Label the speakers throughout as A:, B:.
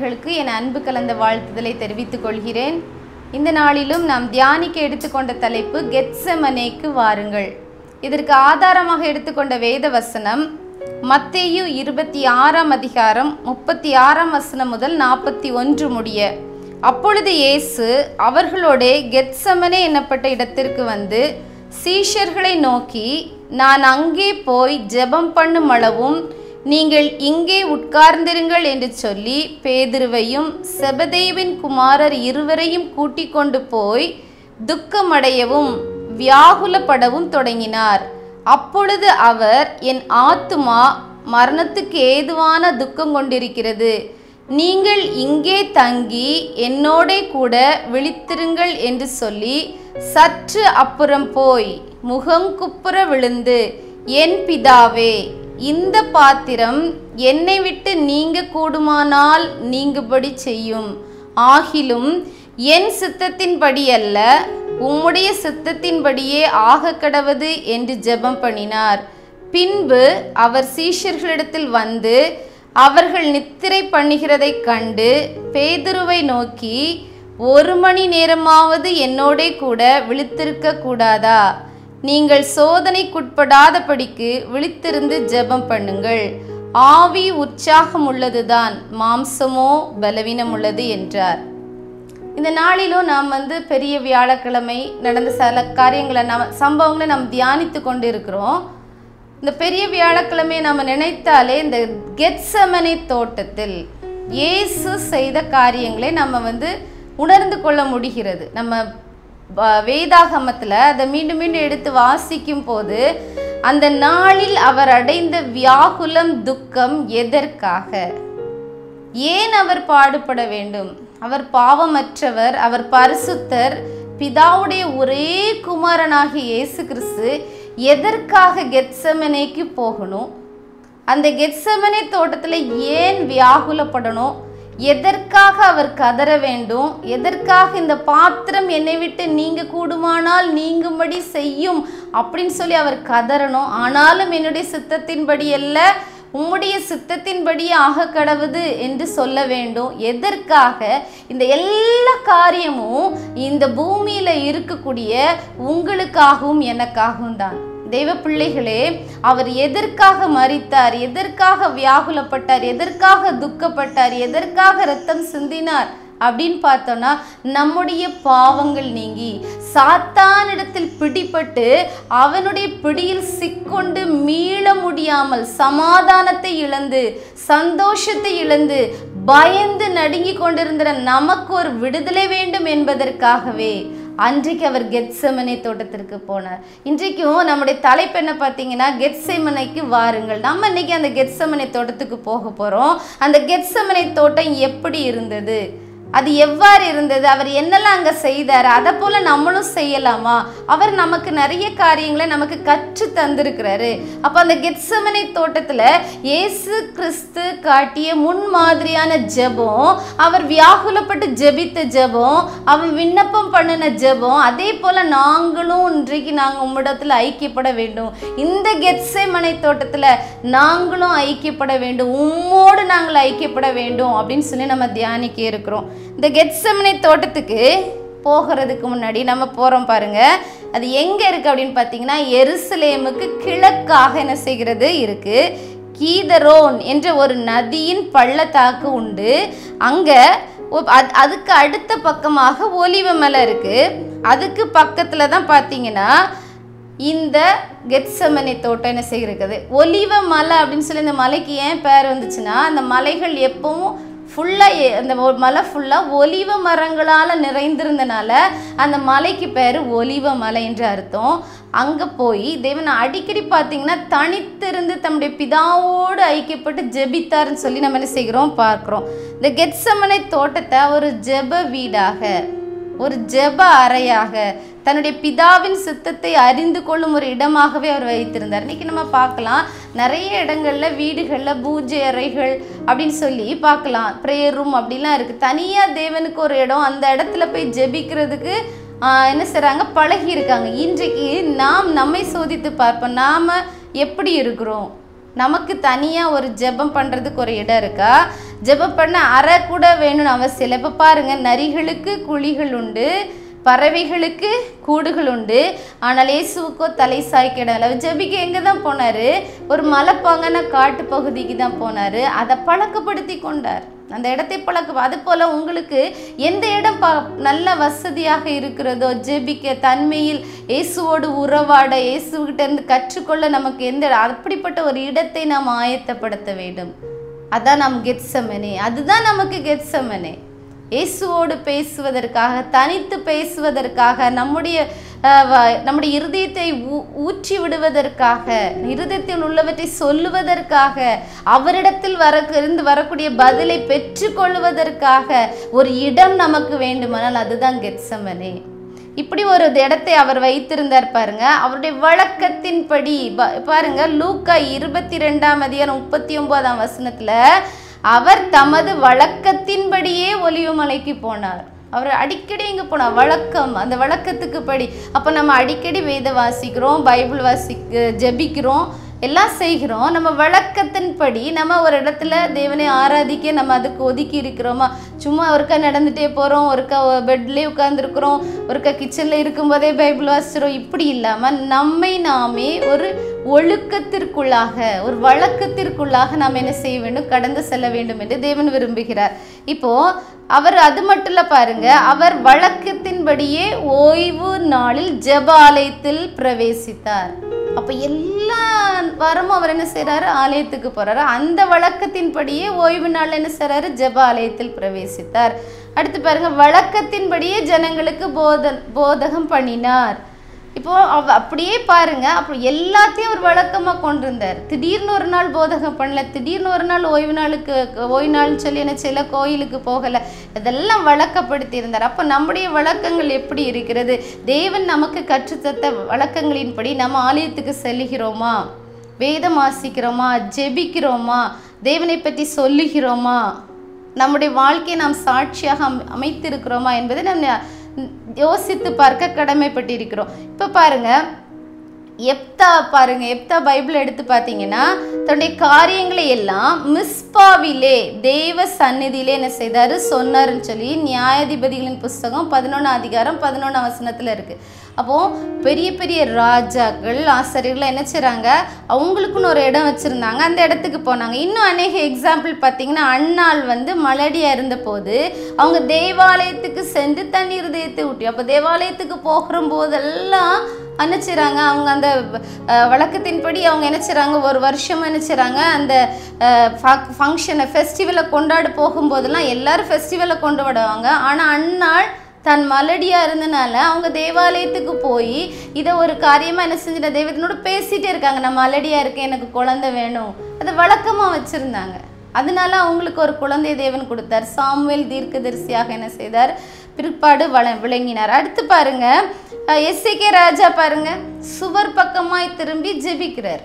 A: பிள்ளைகளுக்கு என் அன்பு கலந்த வாழ்த்துதலை தெரிவித்துக் கொள்கிறேன் இந்த நாளிலும் நாம் தியானிக்க எடுத்துக்கொண்ட தலைப்பு கெட்செமனேக்கு வாருங்கள் இதற்கு ஆதாரமாக எடுத்துக்கொண்ட வேத வசனம் மத்தேயு இருபத்தி ஆறாம் அதிகாரம் முப்பத்தி ஆறாம் வசனம் முதல் நாற்பத்தி ஒன்று முடிய அப்பொழுது இயேசு அவர்களோடே கெத்சமனே என்னப்பட்ட இடத்திற்கு வந்து சீஷர்களை நோக்கி நான் அங்கே போய் ஜெபம் பண்ணும் அளவும் நீங்கள் இங்கே உட்கார்ந்திருங்கள் என்று சொல்லி பேதுருவையும் செபதேவின் குமாரர் இருவரையும் கூட்டிக் கொண்டு போய் துக்கமடையவும் வியாகுலப்படவும் தொடங்கினார் அப்பொழுது அவர் என் ஆத்துமா மரணத்துக்கு ஏதுவான துக்கம் கொண்டிருக்கிறது நீங்கள் இங்கே தங்கி என்னோடே கூட விழித்திருங்கள் என்று சொல்லி சற்று அப்புறம் போய் முகங்குப்புற விழுந்து என் பிதாவே இந்த பாத்திரம் என்னை விட்டு நீங்க கூடுமானால் நீங்குபடி செய்யும் ஆகிலும் என் சித்தத்தின்படி அல்ல உம்முடைய சித்தத்தின்படியே ஆக கடவது என்று ஜெபம் பண்ணினார் பின்பு அவர் சீஷர்களிடத்தில் வந்து அவர்கள் நித்திரை பண்ணுகிறதைக் கண்டு பேதுருவை நோக்கி ஒரு மணி நேரமாவது என்னோடே கூட விழித்திருக்க கூடாதா நீங்கள் சோதனைக்குட்படாதபடிக்கு விழித்திருந்து ஜெபம் பண்ணுங்கள் ஆவி உற்சாகம் உள்ளதுதான் மாம்சமோ பலவீனம் உள்ளது என்றார் இந்த நாளிலும் நாம் வந்து பெரிய வியாழக்கிழமை நடந்த சில காரியங்களை நாம் சம்பவங்களை நாம் தியானித்து கொண்டு இருக்கிறோம் இந்த பெரிய வியாழக்கிழமையை நம்ம நினைத்தாலே இந்த கெட்சமனை தோட்டத்தில் இயேசு செய்த காரியங்களை நம்ம வந்து உணர்ந்து கொள்ள முடிகிறது நம்ம வ- வேதாகமத்தில் அதை மீண்டும் மீண்டும் எடுத்து வாசிக்கும் போது அந்த நாளில் அவர் அடைந்த வியாகுலம் துக்கம் எதற்காக ஏன் அவர் பாடுபட வேண்டும் அவர் பாவமற்றவர் அவர் பரிசுத்தர் பிதாவுடைய ஒரே குமாரனாகிய இயேசு கிறிஸ்து எதற்காக கெத்சமனேக்கு போகணும் அந்த கெத்சமனே தோட்டத்தில் ஏன் வியாகுலப்படணும் எதற்காக அவர் கதற வேண்டும் எதற்காக இந்த பாத்திரம் என்னை விட்டு நீங்க கூடுமானால் நீங்கும்படி செய்யும் அப்படின்னு சொல்லி அவர் கதறணும் ஆனாலும் என்னுடைய சித்தத்தின்படி அல்ல உம்முடைய சித்தத்தின்படியே ஆக கடவுது என்று சொல்ல வேண்டும் எதற்காக இந்த எல்லா காரியமும் இந்த பூமியில இருக்கக்கூடிய உங்களுக்காகவும் எனக்காகவும் தான் தெய்வ பிள்ளைகளே அவர் எதற்காக மரித்தார் எதற்காக வியாகுலப்பட்டார் எதற்காக துக்கப்பட்டார் எதற்காக ரத்தம் சிந்தினார் அப்படின்னு பார்த்தோன்னா நம்முடைய பாவங்கள் நீங்கி சாத்தானிடத்தில் பிடிபட்டு அவனுடைய பிடியில் சிக்கொண்டு மீள முடியாமல் சமாதானத்தை இழந்து சந்தோஷத்தை இழந்து பயந்து நடுங்கி கொண்டிருந்த நமக்கு ஒரு விடுதலை வேண்டும் என்பதற்காகவே அன்றைக்கு அவர் கெத்செமனை தோட்டத்திற்கு போனார் இன்றைக்கும் நம்முடைய தலைப்பு என்ன பார்த்தீங்கன்னா கெத்செமனைக்கு வாருங்கள் நம்ம இன்னைக்கு அந்த கெத்செமனை தோட்டத்துக்கு போக போகிறோம் அந்த கெத்செமனை தோட்டம் எப்படி இருந்தது அது எவ்வாறு இருந்தது அவர் என்னெல்லாம் அங்கே செய்தார் அதை போல் நம்மளும் செய்யலாமா அவர் நமக்கு நிறைய காரியங்களை நமக்கு கற்று தந்திருக்கிறாரு அப்போ அந்த கெத்சமனை தோட்டத்தில் இயேசு கிறிஸ்து காட்டிய முன்மாதிரியான ஜெபம் அவர் வியாகுலப்பட்டு ஜெபித்த ஜெபம் அவர் விண்ணப்பம் பண்ணின ஜெபம் அதே போல் நாங்களும் இன்றைக்கு நாங்கள் உம்மிடத்தில் ஐக்கியப்பட வேண்டும் இந்த கெத்செமனை தோட்டத்தில் நாங்களும் ஐக்கியப்பட வேண்டும் உம்மோடு நாங்கள் ஐக்கியப்பட வேண்டும் அப்படின்னு சொல்லி நம்ம தியானிக்க இருக்கிறோம் இந்த கெத்செமனை தோட்டத்துக்கு போகிறதுக்கு முன்னாடி நம்ம போகிறோம் பாருங்க அது எங்கே இருக்குது அப்படின்னு பார்த்தீங்கன்னா எருசலேமுக்கு கிழக்காக என்ன செய்கிறது இருக்குது கீதரோன் என்ற ஒரு நதியின் பள்ளத்தாக்கு உண்டு அங்கே அதுக்கு அடுத்த பக்கமாக ஒலிவ மலை இருக்குது அதுக்கு பக்கத்தில் தான் பார்த்தீங்கன்னா இந்த கெட்சமனை தோட்டம் என்ன செய்கிறது ஒலிவ மலை அப்படின்னு சொல்லி இந்த மலைக்கு ஏன் பேர் வந்துச்சுன்னா அந்த மலைகள் எப்பவும் ஃபுல்லாக அந்த ஒ- மலை ஃபுல்லாக ஒலிவ மரங்களால் நிறைந்திருந்தனால அந்த மலைக்கு பேர் ஒலிவ மலை என்று அர்த்தம் அங்கே போய் தேவன் அடிக்கடி பார்த்தீங்கன்னா தனித்திருந்து தம்முடைய பிதாவோடு ஐக்கியப்பட்டு ஜெபித்தார்னு சொல்லி நம்ம என்ன செய்கிறோம் பார்க்குறோம் இந்த கெட்சமனை தோட்டத்தை ஒரு ஜெப வீடாக ஒரு ஜெப அறையாக தன்னுடைய பிதாவின் சித்தத்தை அறிந்து கொள்ளும் ஒரு இடமாகவே அவர் வைத்திருந்தார் இன்னைக்கு நம்ம பார்க்கலாம் நிறைய இடங்கள்ல வீடுகளில் பூஜை அறைகள் அப்படின்னு சொல்லி பார்க்கலாம் ப்ரேயர் ரூம் அப்படிலாம் இருக்குது தனியாக தேவனுக்கு ஒரு இடம் அந்த இடத்துல போய் ஜெபிக்கிறதுக்கு ஆஹ், என்ன செய்கிறாங்க பழகி இருக்காங்க இன்றைக்கு நாம் நம்மை சோதித்து பார்ப்போம் நாம் எப்படி இருக்கிறோம் நமக்கு தனியாக ஒரு ஜெபம் பண்ணுறதுக்கு ஒரு இடம் இருக்கா ஜெபம் பண்ண அறை கூட வேணும்னு அவசியம் இல்லை இப்போ பாருங்கள் நரிகளுக்கு குழிகள் உண்டு பறவைகளுக்கு கூடுகள் உண்டு ஆனால் இயேசுவுக்கோ தலை சாய்க்க இடம் இல்லை அவர் ஜெபிக்க எங்கே தான் போனார் ஒரு மலைப்பாங்கான காட்டு பகுதிக்கு தான் போனார் அதை பழக்கப்படுத்தி கொண்டார் அந்த இடத்தை பழக்க அது போல் உங்களுக்கு எந்த இடம் ப நல்ல வசதியாக இருக்கிறதோ ஜெபிக்க தன்மையில் இயேசுவோடு உறவாட இயேசுகிட்ட இருந்து கற்றுக்கொள்ள நமக்கு எந்த இடம் அப்படிப்பட்ட ஒரு இடத்தை நாம் ஆயத்தப்படுத்த வேண்டும் அதான் நம் கெட்சமனே அதுதான் நமக்கு கெட்சமனே இயேசுவோடு பேசுவதற்காக தனித்து பேசுவதற்காக நம்முடைய அஹ், வ- நம்முடைய இருதயத்தை ஊ- ஊற்றி விடுவதற்காக இருதயத்தில் உள்ளவற்றை சொல்லுவதற்காக அவரிடத்தில் வர இருந்து வரக்கூடிய பதிலை பெற்றுக்கொள்வதற்காக ஒரு இடம் நமக்கு வேண்டுமானால் அதுதான் கெட்சமனே இப்படி ஒரு இடத்தை அவர் வைத்திருந்தார் பாருங்க அவருடைய வழக்கத்தின்படி ப- பாருங்க லூக்கா இருபத்தி ரெண்டாம் அதிகாரம் முப்பத்தி ஒன்பதாம் வசனத்துல அவர் தமது வழக்கத்தின்படியே ஒலிவு மலைக்கு போனார் அவர் அடிக்கடி இங்கே போனார் வழக்கம் அந்த வழக்கத்துக்கு படி அப்போ நம்ம அடிக்கடி வேத வாசிக்கிறோம் பைபிள் வாசி ஜெபிக்கிறோம் எல்லாம் செய்கிறோம் நம்ம வழக்கத்தின்படி நம்ம ஒரு இடத்துல தேவனை ஆராதிக்க நம்ம அதுக்கு ஒதுக்கி இருக்கிறோமா சும்மா ஒருக்கா நடந்துட்டே போகிறோம் ஒருக்கா பெட்லேயே உட்காந்துருக்குறோம் ஒருக்கா கிச்சனில் இருக்கும்போதே பைபிள் வாசிக்கிறோம் இப்படி இல்லாமல் நம்மை நாமே ஒரு ஒழுக்கத்திற்குள்ளாக ஒரு வழக்கத்திற்குள்ளாக நாம் என்ன செய்ய வேண்டும் கடந்து செல்ல வேண்டும் என்று தேவன் விரும்புகிறார் இப்போ அவர் அது மட்டும் இல்ல பாருங்க அவர் வழக்கத்தின்படியே ஓய்வு நாளில் ஜெப ஆலயத்தில் பிரவேசித்தார் அப்ப எல்லா வாரமும் அவர் என்ன செய்றாரு ஆலயத்துக்கு போறாரு அந்த வழக்கத்தின்படியே ஓய்வு நாள் என்ன செய்றாரு ஜெப ஆலயத்தில் பிரவேசித்தார் அடுத்து பாருங்க வழக்கத்தின்படியே ஜனங்களுக்கு போத போதகம் பண்ணினார் இப்போ அவ அப்படியே பாருங்க அப்புறம் எல்லாத்தையும் ஒரு வழக்கமாக கொண்டிருந்தார் திடீர்னு ஒரு நாள் போதகம் பண்ணல திடீர்னு ஒரு நாள் ஓய்வு நாளுக்கு ஓய்வு நாள்னு சொல்லி என்ன செய்யல கோயிலுக்கு போகலை இதெல்லாம் வழக்கப்படுத்தி இருந்தார் அப்போ நம்முடைய வழக்கங்கள் எப்படி இருக்கிறது தேவன் நமக்கு கற்றுத்தத்த வழக்கங்களின்படி நம்ம ஆலயத்துக்கு செல்லுகிறோமா வேதம் வாசிக்கிறோமா ஜெபிக்கிறோமா தேவனை பற்றி சொல்லுகிறோமா நம்முடைய வாழ்க்கையை நாம் சாட்சியாக அம் அமைத்திருக்கிறோமா என்பதை நம்ம யோசித்து பார்க்க கடமைப்பட்டிருக்கிறோம் இப்போ பாருங்க எப்தா பாருங்க எப்தா பைபிள் எடுத்து பார்த்தீங்கன்னா தன்னுடைய காரியங்களை எல்லாம் மிஸ்பாவிலே தேவ சந்நிதியிலே என்ன செய்தாரு சொன்னாருன்னு சொல்லி நியாயாதிபதிகளின் புஸ்தகம் பதினொன்றாம் அதிகாரம் பதினொன்றாம் வசனத்தில் இருக்கு அப்போ பெரிய பெரிய ராஜாக்கள் ஆசிரியர்கள் என்ன செய்றாங்க அவங்களுக்குன்னு ஒரு இடம் வச்சுருந்தாங்க அந்த இடத்துக்கு போனாங்க இன்னும் அநேக எக்ஸாம்பிள் பார்த்தீங்கன்னா அண்ணாள் வந்து மலடியாக இருந்தபோது அவங்க தேவாலயத்துக்கு சென்று தன் இருதயத்தை ஊட்டி அப்போ தேவாலயத்துக்கு போகிற போதெல்லாம் என்ன செய்றாங்க அவங்க அந்த அஹ், வழக்கத்தின்படி அவங்க என்ன செய்றாங்க ஒரு வருஷம் என்ன செய்றாங்க அந்த ஃபங்க்ஷனை ஃபெஸ்டிவலை கொண்டாட போகும்போதெல்லாம் எல்லாரும் ஃபெஸ்டிவலை கொண்டாடுவாங்க ஆனால் அந்நாள் தன் மலடியாக இருந்தனால அவங்க தேவாலயத்துக்கு போய் இதை ஒரு காரியமாக என்ன செஞ்சுட்ட தெய்வத்தினோட பேசிகிட்டே இருக்காங்க நான் மலடியாக இருக்கேன் எனக்கு குழந்தை வேணும் அதை வழக்கமாக வச்சுருந்தாங்க அதனால அவங்களுக்கு ஒரு குழந்தை தேவன் கொடுத்தார் சாமுவேல் தீர்க்கதரிசியாக என்ன செய்தார் பிற்பாடு வள விளங்கினார் அடுத்து பாருங்க எஸ்ஏகே ராஜா பாருங்க சுவர் பக்கமாய் திரும்பி ஜெபிக்கிறார்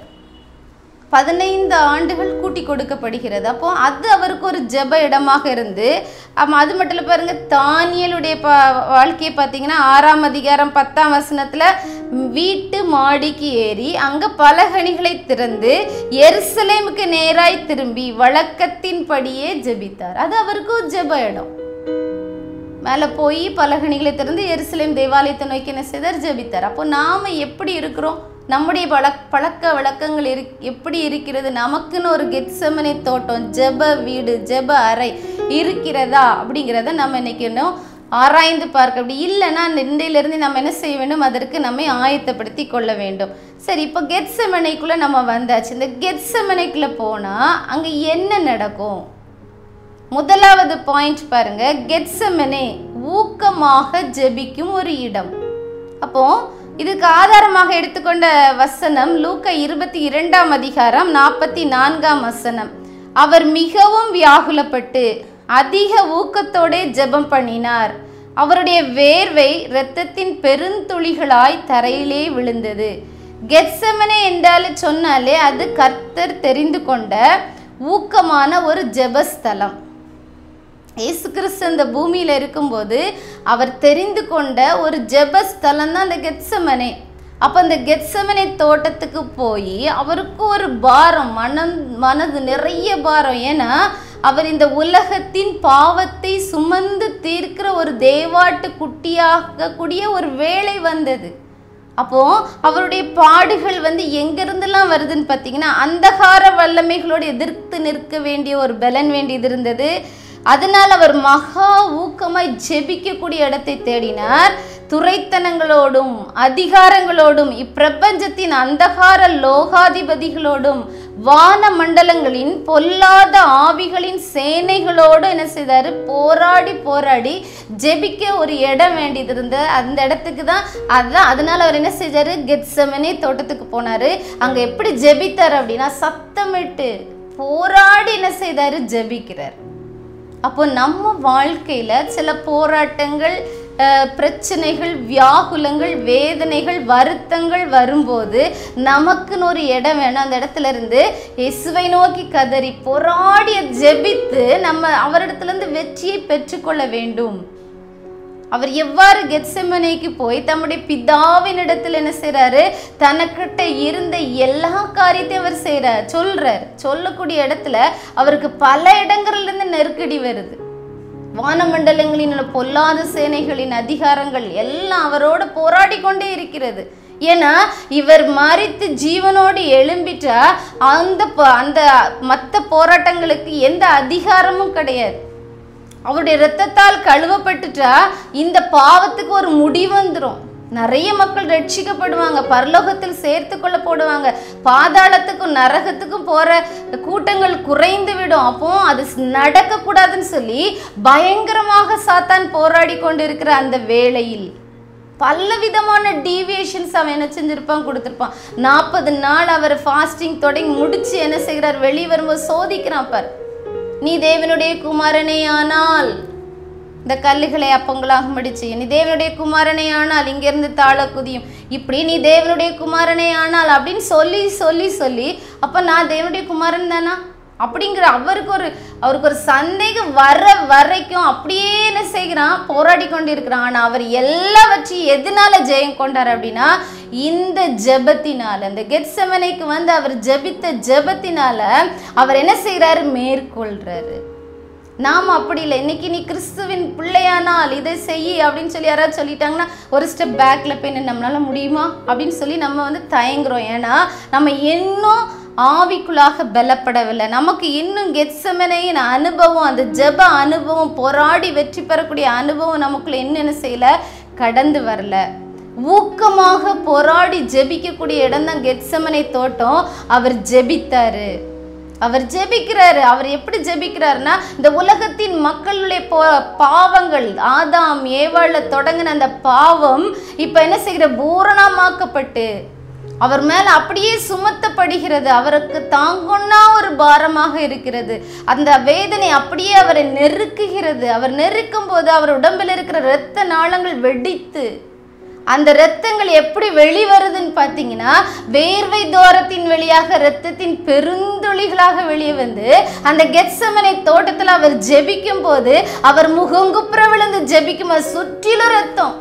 A: பதினைந்து ஆண்டுகள் கூட்டி கொடுக்கப்படுகிறது அப்போ அது அவருக்கு ஒரு ஜெப இடமாக இருந்து ஆமா, அது மட்டும் இல்லை பாருங்க தானியலுடைய ப வாழ்க்கையை பார்த்தீங்கன்னா ஆறாம் அதிகாரம் பத்தாம் வசனத்தில் வீட்டு மாடிக்கு ஏறி அங்கே பலகணிகளை திறந்து எருசலேமுக்கு நேராய் திரும்பி வழக்கத்தின்படியே ஜெபித்தார் அது அவருக்கு ஒரு ஜெப இடம் மேலே போய் பலகணிகளை திறந்து எருசலேம் தேவாலயத்தை நோக்கி என்ன செய்தார் ஜெபித்தார் அப்போ நாம் எப்படி இருக்கிறோம் நம்முடைய பழக் பழக்க வழக்கங்கள் இரு எப்படி இருக்கிறது நமக்குன்னு ஒரு கெட்சமனை தோட்டம் ஜெப வீடு ஜெப அறை இருக்கிறதா அப்படிங்கிறத நம்ம இன்னைக்கு இன்னும் ஆராய்ந்து பார்க்க அப்படி இல்லைன்னா இன்றையிலிருந்து நம்ம என்ன செய்ய வேண்டும் அதற்கு நம்மை ஆயத்தப்படுத்தி கொள்ள வேண்டும் சரி இப்போ கெட்சமனைக்குள்ளே நம்ம வந்தாச்சு இந்த கெட்சமனைக்குள்ளே போனால் அங்கே என்ன நடக்கும் முதலாவது பாயிண்ட் பாருங்க கெட்சமனே ஊக்கமாக ஜெபிக்கும் ஒரு இடம் அப்போ இதுக்கு ஆதாரமாக எடுத்துக்கொண்ட வசனம் லூக்க இருபத்தி இரண்டாம் அதிகாரம் நாற்பத்தி நான்காம் வசனம் அவர் மிகவும் வியாகுலப்பட்டு அதிக ஊக்கத்தோடே ஜெபம் பண்ணினார் அவருடைய வேர்வை இரத்தத்தின் பெருந்துளிகளாய் தரையிலே விழுந்தது கெட்சமனே என்றாலே சொன்னாலே அது கர்த்தர் தெரிந்து கொண்ட ஊக்கமான ஒரு ஜெபஸ்தலம் இயேசு கிறிஸ்து இந்த பூமியில் இருக்கும்போது அவர் தெரிந்து கொண்ட ஒரு ஜெபஸ்தலம் தான் அந்த கெத்சமனே அப்போ அந்த கெத்சமனை தோட்டத்துக்கு போய் அவருக்கு ஒரு பாரம் மனம் மனது நிறைய பாரம் ஏன்னா அவர் இந்த உலகத்தின் பாவத்தை சுமந்து தீர்க்கிற ஒரு தேவாட்டு குட்டியாகக்கூடிய ஒரு வேலை வந்தது அப்போ அவருடைய பாடுகள் வந்து எங்கிருந்தெல்லாம் வருதுன்னு பார்த்தீங்கன்னா அந்தகார வல்லமைகளோடு எதிர்த்து நிற்க வேண்டிய ஒரு பலன் வேண்டியது இருந்தது அதனால் அவர் மகா ஊக்கமாய் ஜெபிக்கக்கூடிய இடத்தை தேடினார் துரைத்தனங்களோடும் அதிகாரங்களோடும் இப்பிரபஞ்சத்தின் அந்தகார லோகாதிபதிகளோடும் வான மண்டலங்களின் பொல்லாத ஆவிகளின் சேனைகளோடு என்ன செய்தாரு போராடி போராடி ஜெபிக்க ஒரு இடம் வேண்டியது இருந்த அந்த இடத்துக்கு தான் அதான் அதனால அவர் என்ன செஞ்சாரு கெட்சமனே தோட்டத்துக்கு போனாரு அங்க எப்படி ஜெபித்தார் அப்படின்னா சத்தமிட்டு போராடி என்ன செய்தாரு ஜெபிக்கிறார் அப்போ நம்ம வாழ்க்கையில சில போராட்டங்கள் அஹ், பிரச்சனைகள் வியாகுலங்கள் வேதனைகள் வருத்தங்கள் வரும்போது நமக்குன்னு ஒரு இடம் வேணும் அந்த இடத்துல இருந்து இயேசுவை நோக்கி கதறி போராடிய ஜெபித்து நம்ம அவரிடத்துல இருந்து வெற்றியை பெற்றுக்கொள்ள வேண்டும் அவர் எவ்வாறு கெத்செமனேக்கு போய் தம்முடைய பிதாவின் இடத்துல என்ன செய்றாரு தனக்கிட்ட இருந்த எல்லா காரியத்தையும் அவர் செய்றார் சொல்றார் சொல்லக்கூடிய இடத்துல அவருக்கு பல இடங்கள்ல இருந்து நெருக்கடி வருது வானமண்டலங்களின் பொல்லாத சேனைகளின் அதிகாரங்கள் எல்லாம் அவரோடு போராடி கொண்டே இருக்கிறது ஏன்னா இவர் மறித்து ஜீவனோடு எழும்பிட்டா அந்த ப- அந்த மற்ற போராட்டங்களுக்கு எந்த அதிகாரமும் கிடையாது அவருடைய இரத்தத்தால் கழுவப்பட்டுட்டா இந்த பாவத்துக்கு ஒரு முடிவு வந்துடும் நிறைய மக்கள் ரட்சிக்கப்படுவாங்க பரலோகத்தில் சேர்த்து கொள்ள போடுவாங்க பாதாளத்துக்கும் நரகத்துக்கும் போற கூட்டங்கள் குறைந்து விடும் அப்போ அது நடக்கக்கூடாதுன்னு சொல்லி பயங்கரமாக சாத்தான் போராடி கொண்டிருக்கிற அந்த வேளையில் பல விதமான டீவியேஷன்ஸ் அவன் என்ன செஞ்சிருப்பான் கொடுத்துருப்பான் நாற்பது நாள் அவர் ஃபாஸ்டிங் தொடங்கி முடிச்சு என்ன செய்கிறார் வெளியே வரும்போது சோதிக்கிறான் பார் நீ தேவனுடைய குமாரனே ஆனால் இந்த கல்லுகளை அப்பங்களாக மடிச்சு நீ தேவனுடைய குமாரனே ஆனால் இங்கிருந்து தாழ குதியும் இப்படி நீ தேவனுடைய குமாரனே ஆனால் அப்படின்னு சொல்லி சொல்லி சொல்லி அப்போ நான் தேவனுடைய குமாரன் தானா அப்படிங்கிற அவருக்கு ஒரு அவருக்கு ஒரு சந்தேகம் வர வரைக்கும் அப்படியே என்ன செய்கிறான் போராடி கொண்டு இருக்கிறான் ஆனால் அவர் எல்லாவற்றையும் எதனால ஜெயம் கொண்டார் அப்படின்னா இந்த ஜெபத்தினால இந்த கெட்செமனைக்கு வந்து அவர் ஜெபித்த ஜெபத்தினால அவர் என்ன செய்கிறாரு மேற்கொள்றாரு நாம் அப்படி இல்லை இன்னைக்கு நீ கிறிஸ்துவின் பிள்ளையானால் இதை செய் அப்படின்னு சொல்லி யாராவது சொல்லிட்டாங்கன்னா ஒரு ஸ்டெப் பேக்கில் போய் நின்னு நம்மளால முடியுமா அப்படின்னு சொல்லி நம்ம வந்து தயங்குறோம் ஏன்னா நம்ம இன்னும் ஆவிக்குள்ளாக பலப்படவில்லை நமக்கு இன்னும் கெட்சமனையின் அனுபவம் அந்த ஜெப அனுபவம் போராடி வெற்றி பெறக்கூடிய அனுபவம் நமக்குள்ள என்னென்ன செய்யல கடந்து வரல ஊக்கமாக போராடி ஜெபிக்கக்கூடிய இடம் தான் கெட்சமனை தோட்டம் அவர் ஜெபித்தாரு அவர் ஜெபிக்கிறாரு அவர் எப்படி ஜெபிக்கிறாருன்னா இந்த உலகத்தின் மக்களுடைய போ- பாவங்கள் ஆதாம் ஏவாள தொடங்கின அந்த பாவம் இப்போ என்ன செய்கிற பூரணமாக்கப்பட்டு அவர் மேல அப்படியே சுமத்தப்படுகிறது அவருக்கு தாங்கொன்னா ஒரு பாரமாக இருக்கிறது அந்த வேதனை அப்படியே அவரை நெருக்குகிறது அவர் நெருக்கும் போது அவர் உடம்பில் இருக்கிற இரத்த நாளங்கள் வெடித்து அந்த இரத்தங்கள் எப்படி வெளிவருதுன்னு பார்த்தீங்கன்னா வேர்வை தோரத்தின் வழியாக இரத்தத்தின் பெருந்துளிகளாக வெளியே வந்து அந்த கெத்சமனை தோட்டத்தில் அவர் ஜெபிக்கும் போது அவர் முகங்குப்புற விழுந்து ஜெபிக்கும் போது சுற்றிலும் ரத்தம்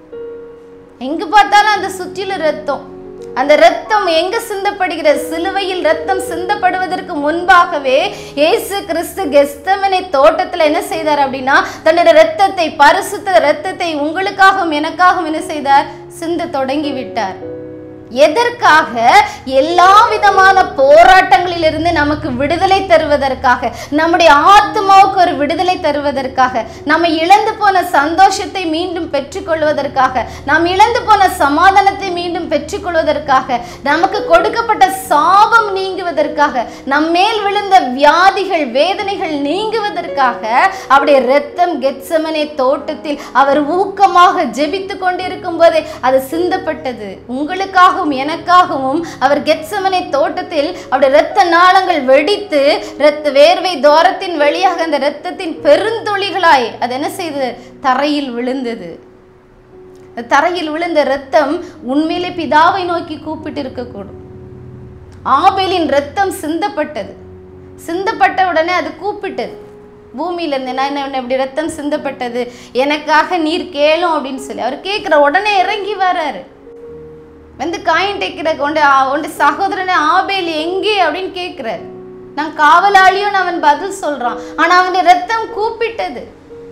A: எங்க பார்த்தாலும் அந்த சுற்றிலும் ரத்தம் அந்த ரத்தம் எங்க சிந்தப்படுகிறது சிலுவையில் ரத்தம் சிந்தப்படுவதற்கு முன்பாகவே இயேசு கிறிஸ்து கெஸ்தமனை தோட்டத்துல என்ன செய்தார் அப்படின்னா தன்னுடைய ரத்தத்தை பரிசுத்த ரத்தத்தை உங்களுக்காகவும் எனக்காகவும் என்ன செய்தார் சிந்த தொடங்கி விட்டார் எதற்காக எல்லா விதமான போராட்டங்களிலிருந்து நமக்கு விடுதலை தருவதற்காக நம்முடைய ஆத்மாவுக்கு ஒரு விடுதலை தருவதற்காக நம்ம இழந்து போன சந்தோஷத்தை மீண்டும் பெற்றுக்கொள்வதற்காக நாம் இழந்து போன சமாதானத்தை மீண்டும் பெற்றுக்கொள்வதற்காக நமக்கு கொடுக்கப்பட்ட சாபம் நீங்குவதற்காக நம் மேல் விழுந்த வியாதிகள் வேதனைகள் நீங்குவதற்காக அவருடைய இரத்தம் கெத்சமனே தோட்டத்தில் அவர் ஊக்கமாக ஜெபித்து கொண்டிருக்கும் போதே அது சிந்தப்பட்டது உங்களுக்காகவும் எனக்காகவும் அவர் கெத்சமனை தோட்டத்தில் அவருடைய இரத்த நாளங்கள் வெடித்து இரத்த வேர்வை தோரத்தின் வழியாக அந்த இரத்தத்தின் பெருந்துளிகளாய் அது என்ன செய்தது தரையில் விழுந்தது அந்த தரையில் விழுந்த இரத்தம் உண்மையிலே பிதாவை நோக்கி கூப்பிட்டு இருக்கக்கூடும் ஆபேலின் இரத்தம் சிந்தப்பட்டது சிந்தப்பட்ட உடனே அது கூப்பிட்டது பூமியில இருந்து நான் என்ன இப்படி ரத்தம் சிந்தப்பட்டது எனக்காக நீர் கேளும் அப்படின்னு சொல்லி அவர் கேட்குற உடனே இறங்கி வராரு வந்து காயின் தைக்கிற கொண்டு உண்டு சகோதரனை ஆபேல் எங்கே அப்படின்னு கேட்கிறார் நான் காவலாளியும் அவன் பதில் சொல்றான் ஆனா அவனுடைய ரத்தம் கூப்பிட்டது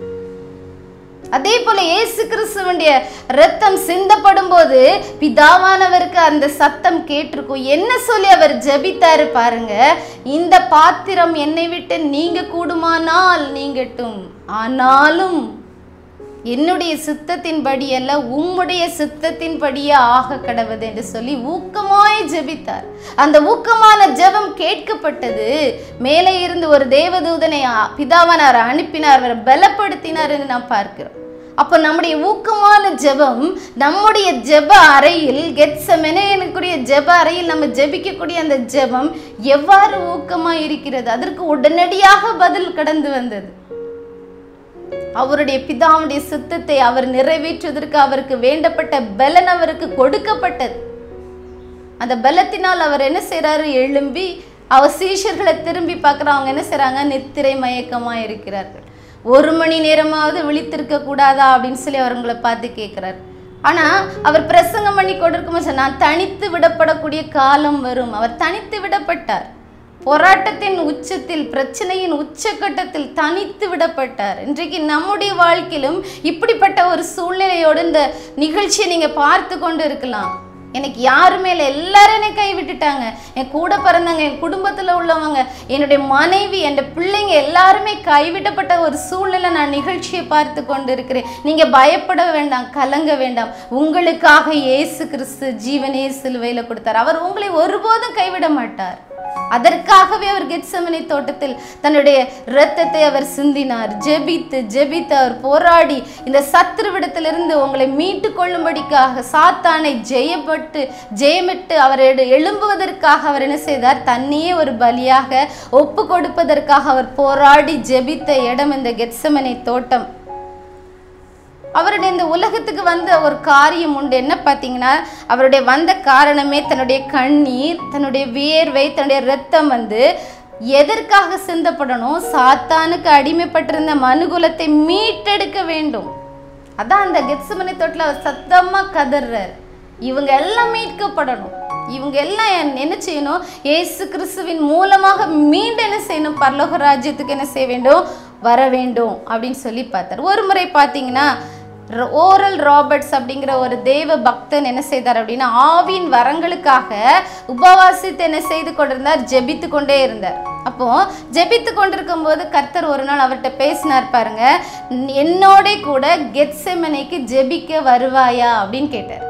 A: அதே போல இயேசு கிறிஸ்துவனுடைய ரத்தம் சிந்தப்படும் போது பிதாவானவருக்கு அந்த சத்தம் கேட்டிருக்கும் என்ன சொல்லி அவர் ஜெபித்தாரு பாருங்க இந்த பாத்திரம் என்னை விட்டு நீங்க கூடுமானால் நீங்கட்டும் ஆனாலும் என்னுடைய சித்தத்தின்படி அல்ல உம்முடைய சித்தத்தின்படியே ஆக கடவுது என்று சொல்லி ஊக்கமாய் ஜெபித்தார் அந்த ஊக்கமான ஜெபம் கேட்கப்பட்டது மேலே இருந்து ஒரு தேவதூதனை ஆ- பிதாவானார் அனுப்பினார் அவரை பலப்படுத்தினார் என்று நாம் பார்க்கிறோம் அப்போ நம்முடைய ஊக்கமான ஜெபம் நம்முடைய ஜெப அறையில் கெட்சமெனே எனக்குரிய ஜெப அறையில் நம்ம ஜெபிக்கக்கூடிய அந்த ஜெபம் எவ்வாறு ஊக்கமாக இருக்கிறது அதற்கு உடனடியாக பதில் கடந்து வந்தது அவருடைய பிதாவுடைய சித்தத்தை அவர் நிறைவேற்றுவதற்கு அவருக்கு வேண்டப்பட்ட பலன் அவருக்கு கொடுக்கப்பட்டது அந்த பலத்தினால் அவர் என்ன செய்றாரு எழும்பி அவர் சீஷர்களை திரும்பி பார்க்குற அவங்க என்ன செய்றாங்க நித்திரை மயக்கமா இருக்கிறார்கள் ஒரு மணி நேரமாவது விழித்திருக்க கூடாதா அப்படின்னு சொல்லி அவங்களை பார்த்து கேட்குறாரு ஆனா அவர் பிரசங்கம் பண்ணி கொடுக்கும் நான் தனித்து விடப்படக்கூடிய காலம் வரும் அவர் தனித்து விடப்பட்டார் போராட்டத்தின் உச்சத்தில் பிரச்சனையின் உச்சக்கட்டத்தில் தனித்து விடப்பட்டார் இன்றைக்கு நம்முடைய வாழ்க்கையிலும் இப்படிப்பட்ட ஒரு சூழ்நிலையோடு இந்த நிகழ்ச்சியை நீங்க பார்த்து கொண்டு இருக்கலாம் எனக்கு யாரு மேல எல்லாரும் என்னை கை விட்டுட்டாங்க என் கூட பிறந்தவங்க என் குடும்பத்துல உள்ளவங்க என்னுடைய மனைவி என் பிள்ளைங்க எல்லாருமே கைவிடப்பட்ட ஒரு சூழ்நிலை நான் நிகழ்ச்சியை பார்த்து கொண்டு இருக்கிறேன் நீங்க பயப்பட வேண்டாம் கலங்க வேண்டாம் உங்களுக்காக இயேசு கிறிஸ்து ஜீவனே சிலுவையில கொடுத்தார் அவர் உங்களை ஒருபோதும் கைவிட மாட்டார் அதற்காகவே அவர் கெத்சமனை தோட்டத்தில் தன்னுடைய இரத்தத்தை அவர் சிந்தினார் ஜெபித்து ஜெபித்து அவர் போராடி இந்த சத்துருவிடத்திலிருந்து உங்களை மீட்டு கொள்ளும்படிக்காக சாத்தானை ஜெயப்பட்டு ஜெயமிட்டு அவர் எடு- எழும்புவதற்காக அவர் என்ன செய்தார் தன்னையே ஒரு பலியாக ஒப்பு கொடுப்பதற்காக அவர் போராடி ஜெபித்த இடம் இந்த கெத்சமனை தோட்டம் அவருடைய இந்த உலகத்துக்கு வந்த ஒரு காரியம் உண்டு என்ன பார்த்தீங்கன்னா அவருடைய வந்த காரணமே தன்னுடைய கண்ணீர் தன்னுடைய வியர்வை தன்னுடைய ரத்தம் வந்து எதற்காக சிந்தப்படணும் சாத்தானுக்கு அடிமைப்பட்டிருந்த மனுகுலத்தை மீட்டெடுக்க வேண்டும் அதான் அந்த கெத்சமனை தொட்டில் அவர் சத்தமா கதறார் இவங்க எல்லாம் மீட்கப்படணும் இவங்க எல்லாம் என்- என்ன செய்யணும் இயேசு கிறிஸ்துவின் மூலமாக மீண்டும் என்ன செய்யணும் பரலோக ராஜ்யத்துக்கு என்ன செய்ய வேண்டும் வர வேண்டும் அப்படின்னு சொல்லி பார்த்தார் ஒரு முறை பார்த்தீங்கன்னா ர- ஓரல் ராபர்ட்ஸ் அப்படிங்கிற ஒரு தேவ பக்தன் என்ன செய்தார் அப்படின்னா ஆவின் வரங்களுக்காக உபவாசித்து என்ன செய்து கொண்டிருந்தார் ஜெபித்து கொண்டே இருந்தார் அப்போ ஜெபித்து கொண்டிருக்கும் போது கர்த்தர் ஒரு நாள் அவர்கிட்ட பேசினார் பாருங்க "ந- என்னோட கூட கெத்செமனைக்கு ஜெபிக்க வருவாயா அப்படின்னு கேட்டார்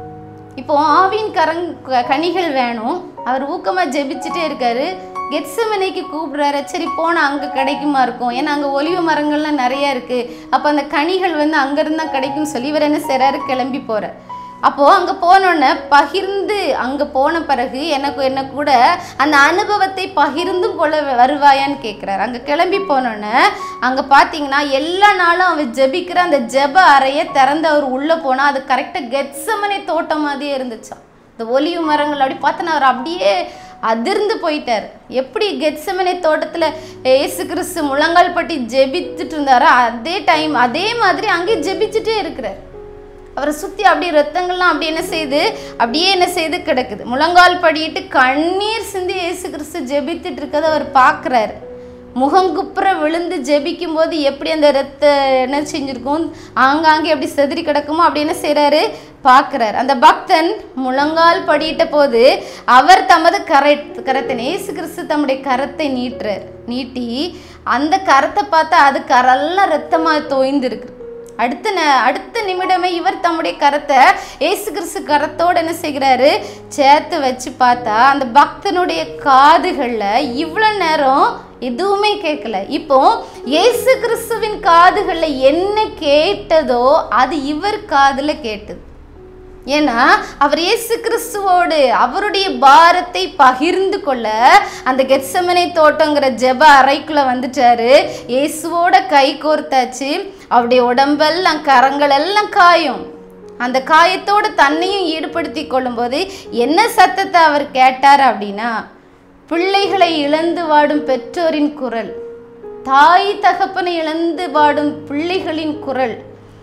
A: இப்போ ஆவின் கரங் க- கனிகள் வேணும் அவர் ஊக்கமாக ஜெபிச்சுட்டே இருக்காரு கெட்சமனைக்கு கூப்பிடுறாரு சரி போனால் அங்கே கிடைக்குமா இருக்கும் ஏன்னா அங்கே ஒலிவு மரங்கள்லாம் நிறைய இருக்குது அப்போ அந்த கனிகள் வந்து அங்கேருந்து தான் கிடைக்கும்னு சொல்லி இவர் என்ன செய்கிறாரு கிளம்பி போகிறார் அப்போது அங்கே போனோன்னே பகிர்ந்து அங்கே போன பிறகு எனக்கு என்ன கூட அந்த அனுபவத்தை பகிர்ந்தும் கொள்ள வருவாயான்னு கேட்குறாரு அங்கே கிளம்பி போனோன்னே அங்கே பார்த்தீங்கன்னா எல்லா நாளும் அவர் ஜெபிக்கிற அந்த ஜெப அறையை திறந்து அவர் உள்ளே போனால் அது கரெக்டாக கெட்சமனை தோட்டம் மாதிரியே இருந்துச்சாம் இந்த ஒலிவு மரங்கள் அப்படி பார்த்தோன்னா அவர் அப்படியே அதிர்ந்து போயிட்டார் எப்படி கெட்சமனை தோட்டத்தில் ஏசு கிறிஸ்து முழங்கால் பட்டி ஜெபிச்சுட்டு இருந்தாரோ அதே டைம் அதே மாதிரி அங்கேயே ஜெபிச்சுட்டே இருக்கிறார் அவரை சுற்றி அப்படியே ரத்தங்கள்லாம் அப்படி என்ன செய்யுது அப்படியே என்ன செய்து கிடக்குது முழங்கால் படியிட்டு கண்ணீர் சிந்தி இயேசு கிறிஸ்து ஜெபித்துட்டு இருக்கதை அவர் பார்க்குறாரு முகங்குப்புற விழுந்து ஜெபிக்கும் போது எப்படி அந்த ரத்த என்ன செஞ்சிருக்கும் ஆங்காங்கே எப்படி செதறி கிடக்குமோ அப்படி என்ன செய்கிறாரு பார்க்குறாரு அந்த பக்தன் முழங்கால் படியிட்ட போது அவர் தமது கரை கரத்தை இயேசு கிறிஸ்து தம்முடைய கரத்தை நீட்டுறார் நீட்டி அந்த கரத்தை பார்த்தா அது கரெல்லாம் ரத்தமாக தோய்ந்திருக்கு அடுத்த ந அடுத்த நிமிடமே இவர் தம்முடைய கரத்தை ஏசு கிறிஸ்து கரத்தோடு என்ன செய்கிறாரு சேர்த்து வச்சு பார்த்தா அந்த பக்தனுடைய காதுகளில் இவ்வளோ நேரம் எதுவுமே கேட்கல இப்போ இயேசு கிறிஸ்துவின் காதுகளில் என்ன கேட்டதோ அது இவர் காதில் கேட்டது ஏன்னா அவர் இயேசு கிறிஸ்துவோடு அவருடைய பாரத்தை பகிர்ந்து கொள்ள அந்த கெட்சமனை தோட்டங்கிற ஜெப அறைக்குள்ள வந்துட்டாரு இயேசுவோட கை கோர்த்தாச்சு அவருடைய உடம்பெல்லாம் கரங்கள் எல்லாம் காயும் அந்த காயத்தோடு தன்னையும் ஈடுபடுத்தி கொள்ளும்போது என்ன சத்தத்தை அவர் கேட்டார் அப்படின்னா பிள்ளைகளை இழந்து வாடும் பெற்றோரின் குரல் தாய் தகப்பனை இழந்து வாடும் பிள்ளைகளின் குரல்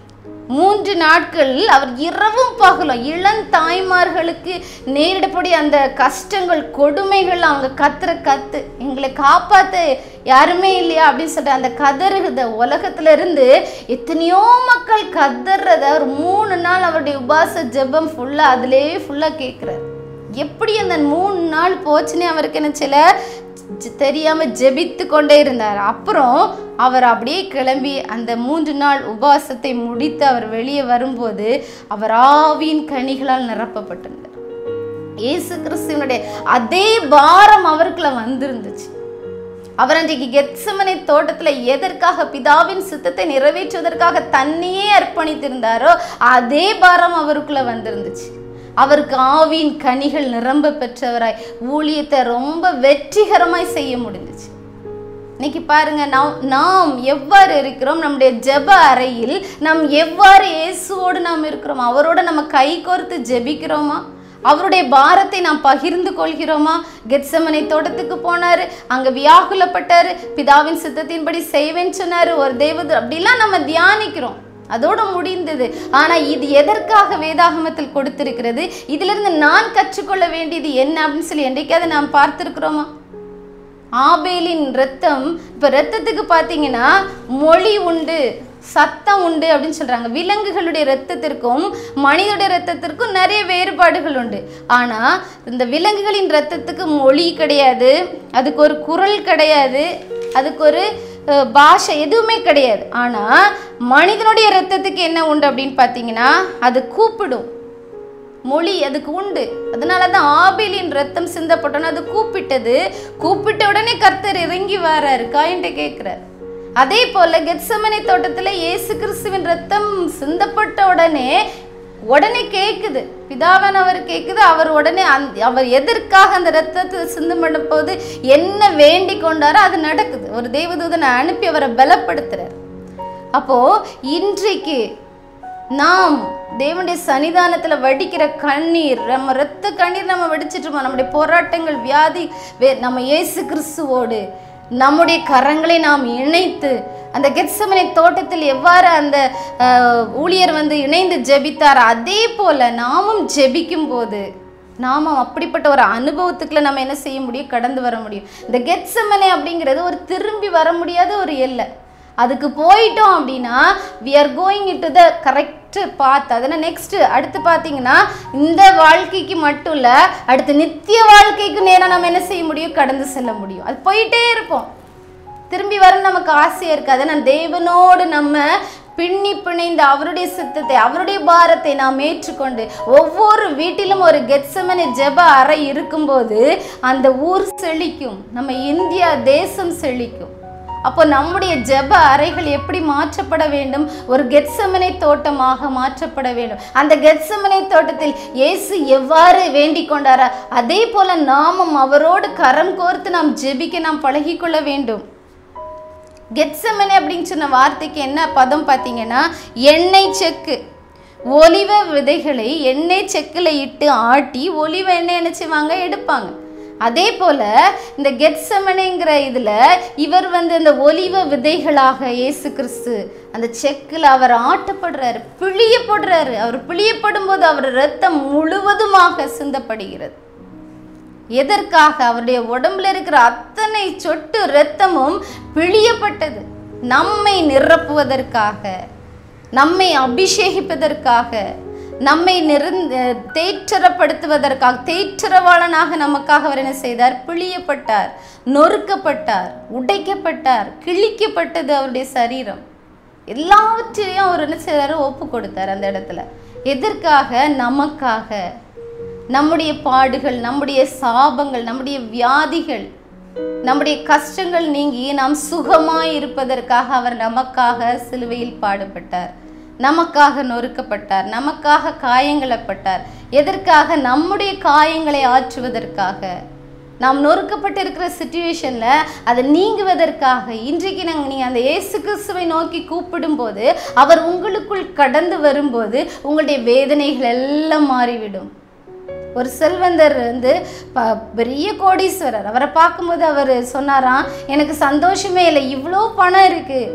A: மூன்று நாட்கள் அவர் இரவும் பகலும் இளம் தாய்மார்களுக்கு நேரிடக்கூடிய அந்த கஷ்டங்கள் கொடுமைகள் அவங்க கத்துற கத்து எங்களை காப்பாத்த யாருமே இல்லையா அப்படின்னு சொல்லிட்டு அந்த கதறுத உலகத்துல இருந்து எத்தனையோ மக்கள் கதறத ஒரு மூணு நாள் அவருடைய உபாச ஜெபம் ஃபுல்லா அதிலேயே ஃபுல்லா கேட்குறாரு எப்படி அந்த மூணு நாள் போச்சுன்னே அவருக்கு என்ன சில ஜ- தெரியாம ஜெபித்து கொண்டே இருந்தார் அப்புறம் அவர் அப்படியே கிளம்பி அந்த மூன்று நாள் உபவாசத்தை முடித்து அவர் வெளியே வரும்போது அவர் ஆவியின் கனிகளால் நிரப்பப்பட்டிருந்தார் இயேசு கிறிஸ்துவனுடைய அதே பாரம் அவருக்குள்ள வந்திருந்துச்சு அவர் அன்றைக்கு கெத்சமனை தோட்டத்துல எதற்காக பிதாவின் சித்தத்தை நிறைவேற்றுவதற்காக தன்னையே அர்ப்பணித்திருந்தாரோ அதே பாரம் அவருக்குள்ள வந்திருந்துச்சு அவருக்கு ஆவியின் கனிகள் நிரம்ப பெற்றவராய் ஊழியத்தை ரொம்ப வெற்றிகரமாய் செய்ய முடிஞ்சுச்சு இன்னைக்கு பாருங்க நாம் நாம் எவ்வாறு இருக்கிறோம் நம்முடைய ஜெப அறையில் நாம் எவ்வாறு இயேசுவோடு நாம் இருக்கிறோம் அவரோட நம்ம கை கோர்த்து ஜெபிக்கிறோமா அவருடைய பாரத்தை நாம் பகிர்ந்து கொள்கிறோமா கெத்சமனை தோட்டத்துக்கு போனாரு அங்க வியாகுலப்பட்டாரு பிதாவின் சித்தத்தின்படி செய்வேன்னு சொன்னாரு ஒரு தேவது அப்படிலாம் நம்ம தியானிக்கிறோம் அதோட முடிந்தது ஆனா இது எதற்காக வேதாகமத்தில் கொடுத்திருக்கிறது இதிலிருந்து நான் கற்றுக்கொள்ள வேண்டியது என்ன அப்படின்னு சொல்லி என்றைக்காவது நாம் பார்த்திருக்கிறோமா ஆபேலின் ரத்தம் இப்போ ரத்தத்துக்கு பார்த்தீங்கன்னா மொழி உண்டு சத்தம் உண்டு அப்படின்னு சொல்றாங்க விலங்குகளுடைய ரத்தத்திற்கும் மனிதனுடைய ரத்தத்திற்கும் நிறைய வேறுபாடுகள் உண்டு ஆனா இந்த விலங்குகளின் ரத்தத்துக்கு மொழி கிடையாது அதுக்கு ஒரு குரல் கிடையாது அதுக்கு ஒரு அஹ், பாஷை எதுவுமே கிடையாது ஆனா மனிதனுடைய ரத்தத்துக்கு என்ன உண்டு அப்படின்னு பார்த்தீங்கன்னா அது கூப்பிடும் மொழி அதுக்கு உண்டு அதனால தான் ஆபேலின் ரத்தம் சிந்தப்பட்டோன்னு அது கூப்பிட்டது கூப்பிட்ட உடனே கர்த்தர் இறங்கி வராரு காயின்ட்ட கேட்குறாரு அதே போல கெத்சமனை தோட்டத்துல இயேசு கிறிஸ்துவின் ரத்தம் சிந்தப்பட்ட உடனே உடனே கேட்குது பிதாவன் அவர் கேட்குது அவர் உடனே அந் அவர் எதற்காக அந்த ரத்தத்தை சிந்தம் பண்ண போது என்ன வேண்டிக் கொண்டாரோ அது நடக்குது ஒரு தேவதூதனை அனுப்பி அவரை பலப்படுத்துறார் அப்போ இன்றைக்கு நாம் தேவனுடைய சன்னிதானத்துல வடிக்கிற கண்ணீர் நம்ம இரத்த கண்ணீர் நம்ம வடிச்சிட்டுமா நம்முடைய போராட்டங்கள் வியாதி வே- நம்ம இயேசு கிறிஸ்துவோடு நம்முடைய கரங்களை நாம் இணைத்து அந்த கெத்சமனை தோட்டத்தில் எவ்வாறு அந்த அஹ், ஊழியர் வந்து இணைந்து ஜெபித்தார் அதே போல நாமும் ஜெபிக்கும் போது நாமும் அப்படிப்பட்ட ஒரு அனுபவத்துக்குள்ள நம்ம என்ன செய்ய முடியும் கடந்து வர முடியும் இந்த கெத்சமனை அப்படிங்கிறது ஒரு திரும்பி வர முடியாத ஒரு எல்லை அதுக்கு போயிட்டோம் அப்படின்னா வி ஆர் கோயிங் இட்டு த கரெக்ட் பாத் அதனால் நெக்ஸ்ட் அடுத்து பார்த்தீங்கன்னா இந்த வாழ்க்கைக்கு மட்டும் இல்லை அடுத்து நித்திய வாழ்க்கைக்கு நேரம் நம்ம என்ன செய்ய முடியும் கடந்து செல்ல முடியும் அது போயிட்டே இருப்போம் திரும்பி வர நமக்கு ஆசையாக இருக்காது ஆனால் தேவனோடு நம்ம பின்னி பிணைந்த அவருடைய சித்தத்தை அவருடைய பாரத்தை நாம் ஏற்றுக்கொண்டு ஒவ்வொரு வீட்டிலும் ஒரு கெட்சமனை ஜெப அறை இருக்கும்போது அந்த ஊர் செழிக்கும் நம்ம இந்தியா தேசம் செழிக்கும் அப்போ நம்முடைய ஜெப அறைகள் எப்படி மாற்றப்பட வேண்டும் ஒரு கெட்சமனை தோட்டமாக மாற்றப்பட வேண்டும் அந்த கெட்சமனை தோட்டத்தில் இயேசு எவ்வாறு வேண்டிக் கொண்டாரா அதே போல நாமும் அவரோடு கரம் கோர்த்து நாம் ஜெபிக்க நாம் பழகிக்கொள்ள வேண்டும் கெட்சமனே அப்படின்னு சொன்ன வார்த்தைக்கு என்ன பதம் பார்த்தீங்கன்னா எண்ணெய் செக்கு ஒலிவ விதைகளை எண்ணெய் செக்கில் இட்டு ஆட்டி ஒலிவ எண்ணெய் என்ன செய்வாங்க எடுப்பாங்க அதே போல இந்த கெட்சமனைங்கிற இதில் இவர் வந்து அந்த ஒலிவ விதைகளாக இயேசு கிறிஸ்து அந்த செக்கில் அவர் ஆட்டப்படுறாரு பிழியப்படுறாரு அவர் பிழியப்படும் போது அவர் ரத்தம் முழுவதுமாக சிந்தப்படுகிறது எதற்காக அவருடைய உடம்புல இருக்கிற அத்தனை சொட்டு இரத்தமும் பிழியப்பட்டது நம்மை நிரப்புவதற்காக நம்மை அபிஷேகிப்பதற்காக நம்மை நிறந்த தேற்றரப்படுத்துவதற்காக தேற்றரவாளனாக நமக்காக அவர் என்ன செய்தார் பிழியப்பட்டார் நொறுக்கப்பட்டார் உடைக்கப்பட்டார் கிழிக்கப்பட்டது அவருடைய சரீரம் எல்லாவற்றையும் அவர் என்ன செய்றாரு ஒப்பு கொடுத்தார் அந்த இடத்துல எதற்காக நமக்காக நம்முடைய பாடுகள் நம்முடைய சாபங்கள் நம்முடைய வியாதிகள் நம்முடைய கஷ்டங்கள் நீங்கி நாம் சுகமாய் இருப்பதற்காக அவர் நமக்காக சிலுவையில் பாடுபட்டார் நமக்காக நொறுக்கப்பட்டார் நமக்காக காயங்களப்பட்டார் எதற்காக நம்முடைய காயங்களை ஆற்றுவதற்காக நாம் நொறுக்கப்பட்டிருக்கிற சுச்சுவேஷனில் அதை நீங்குவதற்காக இன்றைக்கு நாங்கள் நீங்கள் அந்த இயேசு கிறிஸ்துவை நோக்கி கூப்பிடும்போது அவர் உங்களுக்குள் கடந்து வரும்போது உங்களுடைய வேதனைகள் எல்லாம் மாறிவிடும் ஒரு செல்வந்தர் வந்து ப- பெரிய கோடீஸ்வரர் அவரை பார்க்கும்போது அவர் சொன்னாராம் எனக்கு சந்தோஷமே இல்லை இவ்வளோ பணம் இருக்கு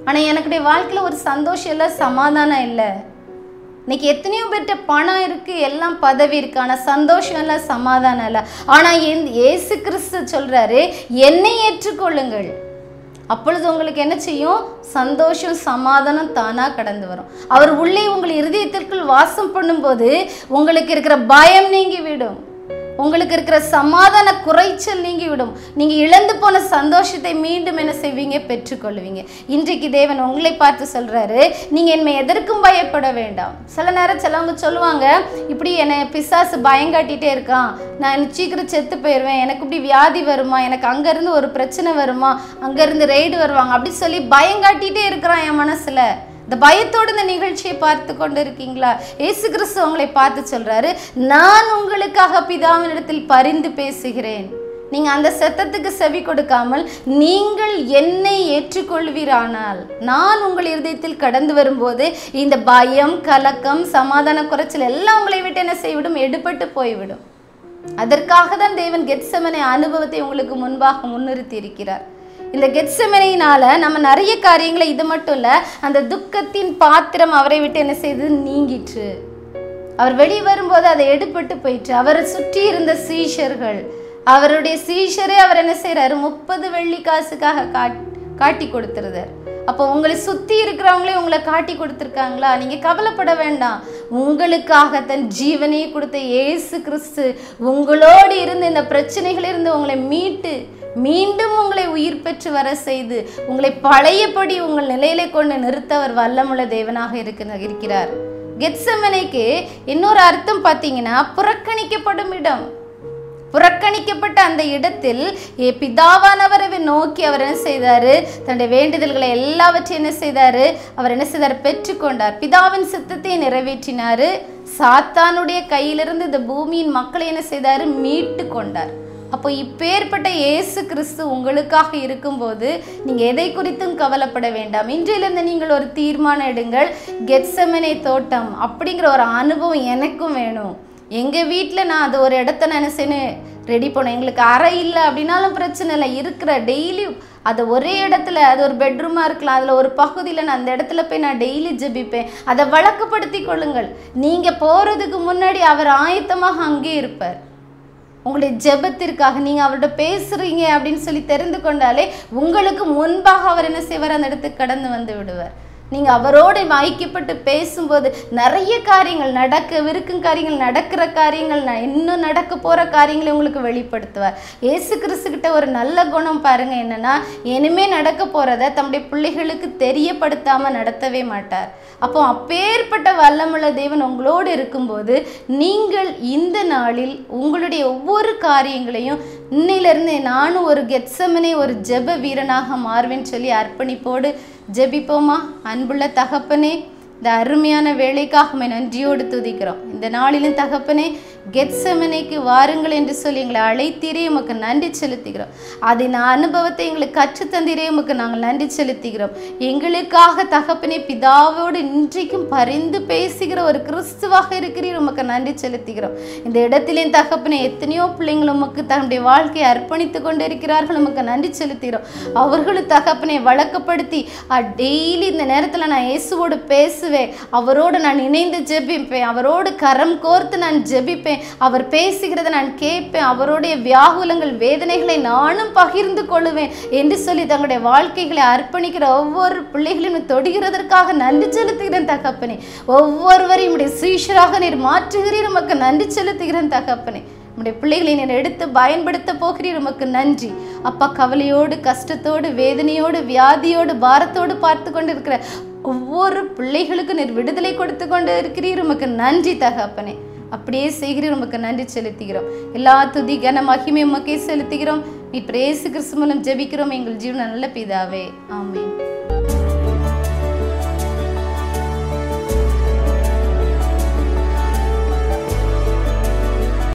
A: ஆனால் எனக்குடைய வாழ்க்கையில் ஒரு சந்தோஷம் இல்லை சமாதானம் இல்லை இன்னைக்கு எத்தனையோ பேர்கிட்ட பணம் இருக்கு எல்லாம் பதவி இருக்கு ஆனால் சந்தோஷம் இல்லை சமாதானம் இல்லை ஆனால் என் இயேசு கிறிஸ்து சொல்றாரு என்னை ஏற்றுக்கொள்ளுங்கள் அப்பொழுது உங்களுக்கு என்ன செய்யும் சந்தோஷம் சமாதானம் தானா கடந்து வரும் அவர் உள்ளே உங்கள் இருதயத்திற்குள் வாசம் பண்ணும்போது உங்களுக்கு இருக்கிற பயம் நீங்கி விடும் உங்களுக்கு இருக்கிற சமாதான குறைச்சல் நீங்கி விடும் நீங்க இழந்து போன சந்தோஷத்தை மீண்டும் என்ன செய்வீங்க பெற்றுக்கொள்வீங்க இன்றைக்கு தேவன் உங்களை பார்த்து சொல்றாரு நீங்க என்னை எதற்கும் பயப்பட வேண்டாம் சில நேரம் சிலவங்க சொல்லுவாங்க இப்படி என்னை பிசாசு பயங்காட்டிட்டே இருக்கான் நான் இன்னும் சீக்கிரம் செத்து போயிடுவேன் எனக்கு இப்படி வியாதி வருமா எனக்கு அங்கேருந்து ஒரு பிரச்சனை வருமா அங்கேருந்து ரெய்டு வருவாங்க அப்படி சொல்லி பயங்காட்டிட்டே இருக்கிறான் என் மனசுல இந்த பயத்தோடு இந்த நிகழ்ச்சியை பார்த்து கொண்டு இருக்கீங்களா இயேசு கிறிஸ்து உங்களை பார்த்து சொல்றாரு நான் உங்களுக்காக பிதாவினிடத்தில் பரிந்து பேசுகிறேன் நீங்க அந்த சத்தத்துக்கு செவி கொடுக்காமல் நீங்கள் என்னை ஏற்றுக்கொள்வீரானால் நான் உங்கள் இருதயத்தில் கடந்து வரும்போது இந்த பயம் கலக்கம் சமாதான குறைச்சல் எல்லாம் உங்களை விட்டு என்ன செய்விடும் எடுபட்டு போய்விடும் அதற்காக தான் தேவன் கெட்சமனை அனுபவத்தை உங்களுக்கு முன்பாக முன்னிறுத்தி இருக்கிறார் இந்த கெட்சமனையினால நம்ம நிறைய காரியங்களை இது மட்டும் இல்ல அந்த துக்கத்தின் பாத்திரம் அவரை விட்டு என்ன செய்து நீங்கிற்று அவர் வெளியே வரும்போது அதை எடுபட்டு போயிற்று அவரை சுற்றி இருந்த சீஷர்கள் அவருடைய சீஷரே அவர் என்ன செய்றாரு முப்பது வெள்ளி காசுக்காக காட் காட்டி கொடுத்துருதார் அப்போ உங்களை சுற்றி இருக்கிறவங்களே உங்களை காட்டி கொடுத்துருக்காங்களா நீங்கள் கவலைப்பட வேண்டாம் உங்களுக்காக தன் ஜீவனையே கொடுத்த இயேசு கிறிஸ்து உங்களோடு இருந்து இந்த பிரச்சனைகளிலிருந்து உங்களை மீட்டு மீண்டும் உங்களை உயிர் பெற்று வர செய்து உங்களை பழையபடி உங்கள் நிலையிலே கொண்டு நிறுத்தவர் வல்லமுள்ள தேவனாக இருக்கிற இருக்கிறார் கெத்சமனைக்கு இன்னொரு அர்த்தம் பார்த்தீங்கன்னா புறக்கணிக்கப்படும் இடம் புறக்கணிக்கப்பட்ட அந்த இடத்தில் ஏ பிதாவானவரை நோக்கி அவர் என்ன செய்தாரு தன்னுடைய வேண்டுதல்களை எல்லாவற்றையும் என்ன செய்தாரு அவர் என்ன செய்தார் பெற்றுக்கொண்டார் பிதாவின் சித்தத்தை நிறைவேற்றினாரு சாத்தானுடைய கையிலிருந்து இந்த பூமியின் மக்களை என்ன செய்தாரு மீட்டு கொண்டார் அப்போ இப்பேற்பட்ட இயேசு கிறிஸ்து உங்களுக்காக இருக்கும்போது நீங்க எதை குறித்தும் கவலைப்பட வேண்டாம் இன்றையிலிருந்து நீங்கள் ஒரு தீர்மானம் எடுங்கள் கெட்சமனே தோட்டம் அப்படிங்கிற ஒரு அனுபவம் எனக்கும் வேணும் எங்க வீட்டில் நான் அது ஒரு இடத்த நான் என்ன செய்யணும் ரெடி பண்ணேன் எங்களுக்கு அறை இல்லை அப்படின்னாலும் பிரச்சனை இல்லை இருக்கிற டெய்லி அது ஒரே இடத்துல அது ஒரு பெட்ரூமாக இருக்கலாம் அதில் ஒரு பகுதியில் நான் அந்த இடத்துல போய் நான் டெய்லி ஜெபிப்பேன் அதை வழக்கப்படுத்தி கொள்ளுங்கள் நீங்கள் போகிறதுக்கு முன்னாடி அவர் ஆயத்தமாக அங்கே இருப்பார் உங்களுடைய ஜெபத்திற்காக நீங்க அவர்கிட்ட பேசுறீங்க அப்படின்னு சொல்லி தெரிந்து கொண்டாலே உங்களுக்கு முன்பாக அவர் என்ன செய்வார் அந்த இடத்துக்கு கடந்து வந்து விடுவார் நீங்க அவரோடு ஐக்கியப்பட்டு பேசும்போது நிறைய காரியங்கள் நடக்கவிருக்கும் காரியங்கள் நடக்கிற காரியங்கள் ந- இன்னும் நடக்க போற காரியங்களை உங்களுக்கு வெளிப்படுத்துவார் இயேசு கிறிஸ்து கிட்ட ஒரு நல்ல குணம் பாருங்க என்னன்னா இனிமே நடக்க போறத தம்முடைய பிள்ளைகளுக்கு தெரியப்படுத்தாம நடத்தவே மாட்டார் அப்போ அப்பேற்பட்ட வல்லமுள்ள தேவன் உங்களோடு இருக்கும்போது நீங்கள் இந்த நாளில் உங்களுடைய ஒவ்வொரு காரியங்களையும் இன்னையிலிருந்து நானும் ஒரு கெட்சமனே ஒரு ஜெப வீரனாக மாறுவேன்னு சொல்லி அர்ப்பணிப்போடு ஜெபிப்போமா அன்புள்ள தகப்பனே இந்த அருமையான வேலைக்காக உம்மை நன்றியோடு துதிக்கிறோம் இந்த நாளிலும் தகப்பனே கெட்சமனைக்கு வாருங்கள் என்று சொல்லி எங்களை அழைத்தீரே உமக்கு நன்றி செலுத்துகிறோம் அதன் அனுபவத்தை எங்களுக்கு கற்றுத்தந்தீரே உமக்கு நாங்கள் நன்றி செலுத்துகிறோம் எங்களுக்காக தகப்பனே பிதாவோடு இன்றைக்கும் பரிந்து பேசுகிற ஒரு கிறிஸ்துவாக இருக்கிறீர் உமக்கு நன்றி செலுத்துகிறோம் இந்த இடத்திலேயும் தகப்பனே எத்தனையோ பிள்ளைங்கள் உமக்கு தன்னுடைய வாழ்க்கையை அர்ப்பணித்து கொண்டு இருக்கிறார்கள் உமக்கு நன்றி செலுத்துகிறோம் அவர்களும் தகப்பனை வழக்கப்படுத்தி டெய்லி இந்த நேரத்தில் நான் இயேசுவோடு பேசுவேன் அவரோடு நான் இணைந்து ஜெபிப்பேன் அவரோடு கரம் கோர்த்து நான் ஜெபிப்பேன் அவர் பேசுகிறத நான் கேட்பேன் அவருடைய வியாகுலங்கள் வேதனைகளை நானும் பகிர்ந்து கொள்ளுவேன் என்று சொல்லி தங்களுடைய வாழ்க்கைகளை அர்ப்பணிக்கிற ஒவ்வொரு பிள்ளைகளையும் தொடுகிறதற்காக நன்றி செலுத்துகிறேன் தகப்பனே ஒவ்வொருவரையும் உடைய சீஷராக நீர் மாற்றுகிறீர் உமக்கு நன்றி செலுத்துகிறேன் தகப்பனே உம்முடைய பிள்ளைகளை நீர் எடுத்து பயன்படுத்த போகிறீர் உமக்கு நன்றி அப்பா கவலையோடு கஷ்டத்தோடு வேதனையோடு வியாதியோடு பாரத்தோடு பார்த்து கொண்டு இருக்கிற ஒவ்வொரு பிள்ளைகளுக்கும் நீர் விடுதலை கொடுத்து கொண்டு இருக்கிறீர் உமக்கு நன்றி தகப்பனே அப்படியே செய்கிறீர் உமக்கு நன்றி செலுத்துகிறோம் எல்லா துதி கன மகிமை உமக்கே செலுத்துகிறோம் நீ பிரேசு கிறிஸ்து மூலம் ஜெபிக்கிறோம் எங்கள் ஜீவன நல்ல பிதாவே ஆமென்